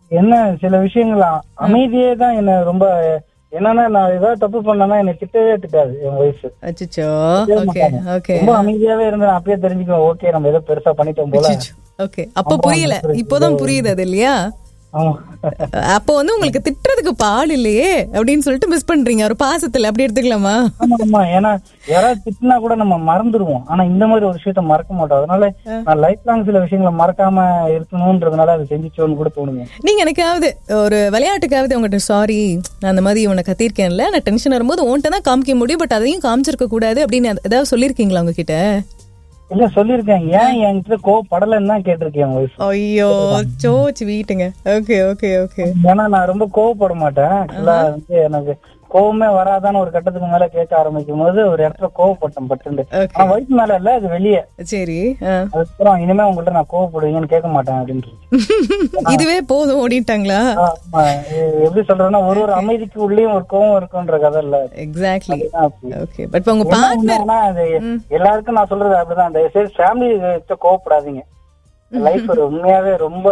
என்ன சில விஷயங்கள் அ- அமைதியே தான் என்ன ரொம்ப என்னன்னா நான் ஏதாவது தப்பு பண்ணேன்னா என்னை திட்டவே திட்டாது என் ஒய்ஃப் அச்சோ ஓகே ஓகே ரொம்ப அமைதியாவே இருந்து நான் அப்பயே தெரிஞ்சுக்குவேன் ஓகே நம்ம ஏதோ பெருசா பண்ணிட்டோம் போல ஓகே அப்போ புரியல இப்போதான் புரியுது அது இல்லையா ஆமா அப்போ வந்து உங்களுக்கு திட்டுறதுக்கு பால் இல்லையே அப்படின்னு சொல்லிட்டு மிஸ் பண்றீங்க ஒரு பாசத்துல அப்படி எடுத்துக்கலாமா ஆமா ஆமா ஏன்னா யாராவது திட்டினா கூட நம்ம மறந்துடுவோம் ஆனா இந்த மாதிரி ஒரு விஷயத்த மறக்க மாட்டோம் அதனால நான் லைஃப் லாங் சில விஷயங்களை மறக்காம இருக்கணும்ன்றதுனால அதை செஞ்சுச்சோன்னு கூட தோணுங்க நீங்க எனக்காவது ஒரு விளையாட்டுக்காவது உங்ககிட்ட சாரி நான் அந்த மாதிரி உன்னை கத்திருக்கேன்ல நான் டென்ஷன் வரும்போது உன்கிட்ட தான் காமிக்க முடியும் பட் அதையும் காமிச்சிருக்க கூடாது அப்படின்னு ஏதாவது சொல்லியிருக்கீங்களா உங்ககிட்ட இல்ல சொல்லியிருக்கேன் ஏன் என்கிட்ட கோவப்படலைன்னு தான் கேட்டிருக்கேன் என் ஒய்ஃப் ஐயோ சோச்சு வீட்டுங்க ஓகே ஓகே ஓகே ஏன்னா நான் ரொம்ப கோவப்பட மாட்டேன் ஆக்சுவலா வந்து எனக்கு கோவமே வராதான்னு ஒரு கட்டத்துக்கு மேல கேட்க ஆரம்பிக்கும் போது ஒரு இடத்துல கோவப்பட்டேன் பட்டு Okay. ஆனா வயசு மேல இல்ல அது வெளியே சரி ஆ. அதுக்கப்புறம் இனிமே உங்கள்ட்ட நான் கோவப்படுவீங்கன்னு கேட்க மாட்டேன் அப்படின்ட்டு இதுவே போதும் ஓடிட்டாங்களா ஆமா எ- எப்படி சொல்றேன்னா ஒரு ஒரு அமைதிக்கு உள்ளேயும் ஒரு கோவம் இருக்குன்ற கதை இல்ல எக்ஸாக்ட்லி அதுதான் அப்படி. ஓகே பட் இப்ப உங்க என்ன பார்ட்னர் ஒண்ணுன்னா, அது எல்லாருக்கும் நான் சொல்றது அப்படிதான் தயவுசெய்து ஃபேமிலி கோவப்படாதீங்க லைஃப் ஒரு உண்மையாவே ரொம்ப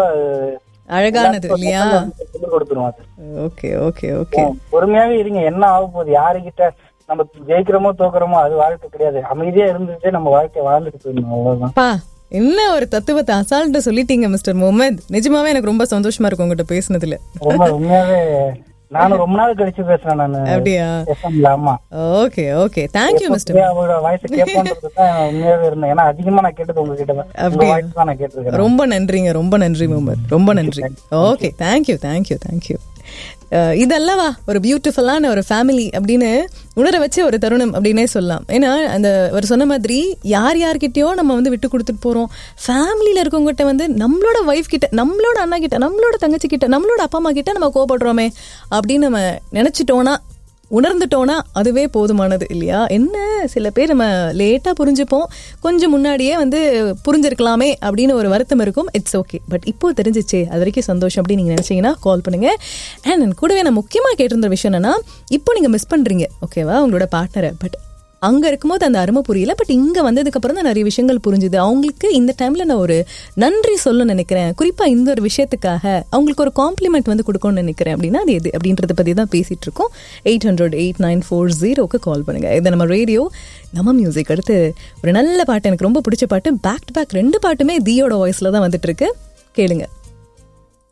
அழகானது இல்லையா சொல்லிக் கொடுத்துரும் அது ஓகே ஓகே ஓகே பொறுமையாவே இருங்க என்ன ஆக போகுது யாருகிட்ட நம்ம ஜெயிக்கிறோமோ தோக்குறோமோ அது வாழ்க்கை கிடையாது அமைதியா இருந்துட்டு நம்ம வாழ்க்கை வாழ்ந்துட்டு போயிடணும் அவ்வளவுதான் பா என்ன ஒரு தத்துவத்தை அசால்ட்டா சொல்லிட்டீங்க மிஸ்டர் முகமது நிஜமாவே எனக்கு ரொம்ப சந்தோஷமா இருக்கும் உங்ககிட்ட பேசுனதுல ரொம்ப உண்மையாவே நானும் ரொம்ப நாள் கழிச்சு பேசுறேன் நானு அப்படியா எஃப்எம்ல ஆமா ஓகே ஓகே தேங்க்யூ மிஸ்டர் அப்படியே அவரோட வாய்ஸ் கேட்போன்றது தான் உண்மையாவே இருந்தேன் ஏன்னா அதிகமா நான் கேட்டது உங்ககிட்ட தான் உங்க வாய்ஸ் தான் நான் கேட்டிருக்கேன் ரொம்ப நன்றிங்க ரொம்ப நன்றி முகமது ரொம்ப நன்றி ஓகே தேங்க்யூ தேங்க்யூ தேங்க்யூ இதல்லவா ஒரு பியூட்டிஃபுல்லான ஒரு ஃபேமிலி அப்படின்னு உணர வச்ச ஒரு தருணம் அப்படின்னே சொல்லலாம் ஏன்னா அந்த ஒரு சொன்ன மாதிரி யார் யார்கிட்டயோ நம்ம வந்து விட்டு கொடுத்துட்டு போறோம் ஃபேமிலியில இருக்கவங்ககிட்ட வந்து நம்மளோட ஒய்ஃப் கிட்ட நம்மளோட அண்ணா கிட்ட நம்மளோட தங்கச்சி கிட்ட நம்மளோட அப்பா அம்மா கிட்ட நம்ம கோபப்படுறோமே அப்படின்னு நம்ம நினைச்சிட்டோம்னா உணர்ந்துட்டோன்னா அதுவே போதுமானது இல்லையா என்ன சில பேர் நம்ம லேட்டாக புரிஞ்சுப்போம் கொஞ்சம் முன்னாடியே வந்து புரிஞ்சிருக்கலாமே அப்படின்னு ஒரு வருத்தம் இருக்கும் இட்ஸ் ஓகே பட் இப்போ தெரிஞ்சிச்சே அது வரைக்கும் சந்தோஷம் அப்படின்னு நீங்கள் நினச்சிங்கன்னா கால் பண்ணுங்க அண்ட் கூடவே நான் முக்கியமாக கேட்டிருந்த விஷயம் என்னன்னா இப்போ நீங்கள் மிஸ் பண்ணுறீங்க ஓகேவா உங்களோட பார்ட்னரை பட் அங்க இருக்கும்போது அந்த அருமை புரியல பட் இங்க வந்ததுக்கு அப்புறம் தான் நிறைய விஷயங்கள் புரிஞ்சுது அவங்களுக்கு இந்த டைம்ல நான் ஒரு நன்றி சொல்ல நினைக்கிறேன் குறிப்பா இந்த ஒரு விஷயத்துக்காக அவங்களுக்கு ஒரு காம்ப்ளிமெண்ட் வந்து கொடுக்கணும்னு நினைக்கிறேன் அப்படின்னா அது எது அப்படின்றத பத்தி தான் பேசிட்டு இருக்கோம் eight hundred eight nine four ஜீரோக்கு கால் பண்ணுங்க இது நம்ம ரேடியோ நம்ம மியூசிக் அடுத்து ஒரு நல்ல பாட்டு எனக்கு ரொம்ப பிடிச்ச பாட்டு பேக் டு பேக் ரெண்டு பாட்டுமே தீயோட வாய்ஸ்ல தான் வந்துட்டு இருக்கு கேளுங்க